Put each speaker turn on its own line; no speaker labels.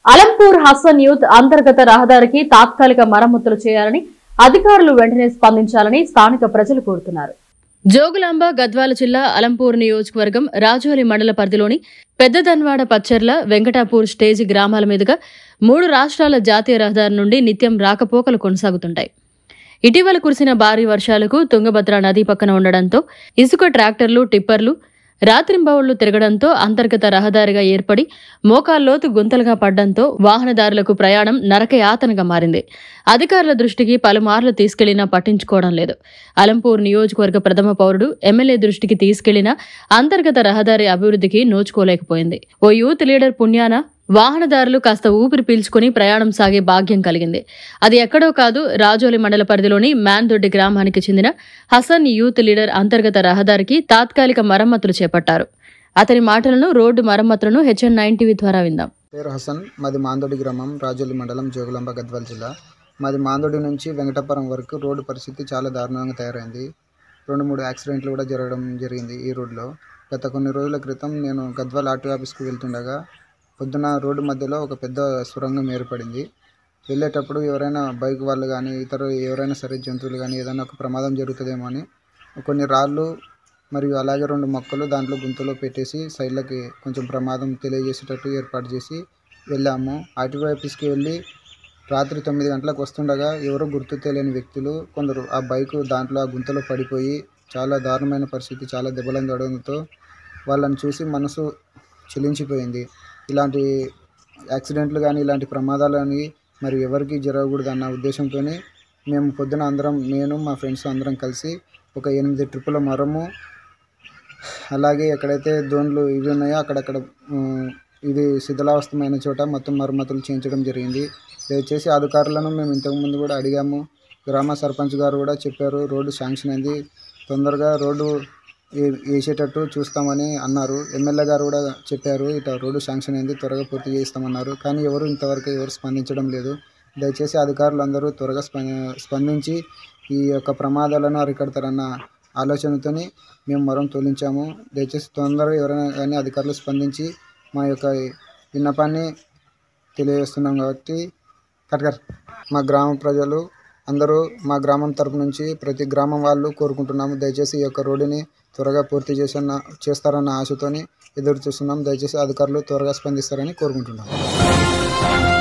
Alampur Hasan youth అంతర్గత రహదారికి తాత్కాలిక మరమ్మతులు చేయాలని అధికారులు వెంటనే స్పందించాలని స్థానిక ప్రజలు కోరుతున్నారు జోగులాంబ గద్వాల జిల్లా అలంపూర్ నియోజకవర్గం రాజోలి మండల పరిధిలోని పెద్దదన్వాడ పచ్చర్ల వెంకటాపూర్ స్టేజి గ్రామాల మీదుగా మూడు రాష్ట్రాల జాతీయ రహదారి నుండి నిత్యం రాకపోకలు కొనసాగుతుంటాయి ఇటీవల కురిసిన భారీ వర్షాలకు తుంగభద్ర నది పక్కన ఉండడంతో ఇసుక ట్రాక్టర్లు టిప్పర్లు రాత్రింబవళ్లు తిరగడంతో అంతర్గత రహదారిగా ఏర్పడి మోకాల్లోతు గుంతలుగా పడ్డంతో వాహనదారులకు ప్రయాణం నరకయాతనగా మారింది అధికారుల దృష్టికి పలుమార్లు తీసుకెళ్లినా పట్టించుకోవడం లేదు అలంపూర్ నియోజకవర్గ ప్రథమ పౌరుడు ఎమ్మెల్యే దృష్టికి తీసుకెళ్లినా అంతర్గత రహదారి అభివృద్ధికి నోచుకోలేకపోయింది ఓ యూత్ లీడర్ పుణ్యాన వాహనదారులు కాస్త ఊపిరి పీల్చుకుని ప్రయాణం సాగే భాగ్యం కలిగింది అది ఎక్కడో కాదు రాజోలి మండల పరిధిలోని మ్యాన్దొడ్డి గ్రామానికి చెందిన హసన్ యూత్ లీడర్ అంతర్గత రహదారికి తాత్కాలిక మరమ్మతులు చేపట్టారు అతని మాటలను రోడ్డు మరమ్మతులను హెచ్ఎన్ నైన్ టీవీ ద్వారా విందాం
పేరు హసన్ మాది మాందొడి గ్రామం రాజోలి మండలం జోగులాంబ గద్వాల జిల్లా మాది మాందొడి నుంచి వెంకటపురం వరకు రోడ్డు పరిస్థితి చాలా దారుణంగా తయారైంది రెండు మూడు యాక్సిడెంట్లు కూడా జరగడం జరిగింది ఈ రోడ్లో గత కొన్ని రోజుల క్రితం నేను గద్వాల ఆర్టీ ఆఫీస్కి వెళ్తుండగా పొద్దున రోడ్డు మధ్యలో ఒక పెద్ద సొరంగం ఏర్పడింది వెళ్ళేటప్పుడు ఎవరైనా బైక్ వాళ్ళు కానీ ఇతర ఎవరైనా సరే జంతువులు కానీ ఏదైనా ఒక ప్రమాదం జరుగుతుందేమో అని కొన్ని రాళ్ళు మరియు అలాగే రెండు మొక్కలు దాంట్లో గుంతలో పెట్టేసి సైడ్లకి కొంచెం ప్రమాదం తెలియజేసేటట్టు ఏర్పాటు చేసి వెళ్ళాము ఆర్టీఓ ఆఫీస్కి వెళ్ళి రాత్రి తొమ్మిది గంటలకు వస్తుండగా ఎవరో గుర్తు తెలియని వ్యక్తులు కొందరు ఆ బైక్ దాంట్లో ఆ గుంతలో పడిపోయి చాలా దారుణమైన పరిస్థితి చాలా దెబ్బలం తడడంతో వాళ్ళని చూసి మనసు చెలించిపోయింది ఇలాంటి యాక్సిడెంట్లు కానీ ఇలాంటి ప్రమాదాలు కానీ మరి ఎవరికి జరగకూడదు అన్న ఉద్దేశంతోనే మేము పొద్దున అందరం నేను మా ఫ్రెండ్స్ అందరం కలిసి ఒక ఎనిమిది ట్రిప్పుల మరము అలాగే ఎక్కడైతే దోన్లు ఇవి ఉన్నాయో అక్కడక్కడ ఉమ్, ఇది శిథిలావస్థమైన చోట మొత్తం మరమ్మతులు చేయించడం జరిగింది దయచేసి అధికారులను మేము ఇంతకుముందు కూడా అడిగాము గ్రామ సర్పంచ్ గారు కూడా చెప్పారు రోడ్డు శాంక్షన్ అయింది తొందరగా రోడ్డు వే- వేసేటట్టు చూస్తామని అన్నారు ఎమ్మెల్యే గారు కూడా చెప్పారు ఇట్లా రోడ్డు శాంక్షన్ అయింది త్వరగా పూర్తి చేస్తామన్నారు కానీ ఎవరు ఇంతవరకు ఎవరు స్పందించడం లేదు దయచేసి అధికారులు అందరూ త్వరగా స్ప- స్పందించి ఈ యొక్క ప్రమాదాలను అరికడతారన్న ఆలోచనతోని మేము మరం తోలించాము దయచేసి తొందరగా ఎవరైనా కానీ అధికారులు స్పందించి మా యొక్క విన్నపాన్ని తెలియజేస్తున్నాం కాబట్టి కట్కర్ మా గ్రామ ప్రజలు అందరూ మా గ్రామం తరపు నుంచి ప్రతి గ్రామం వాళ్ళు కోరుకుంటున్నాము దయచేసి ఈ యొక్క రోడ్డుని త్వరగా పూర్తి చేసిన చేస్తారన్న ఆశతోని ఎదురు చూస్తున్నాం దయచేసి అధికారులు త్వరగా స్పందిస్తారని కోరుకుంటున్నాం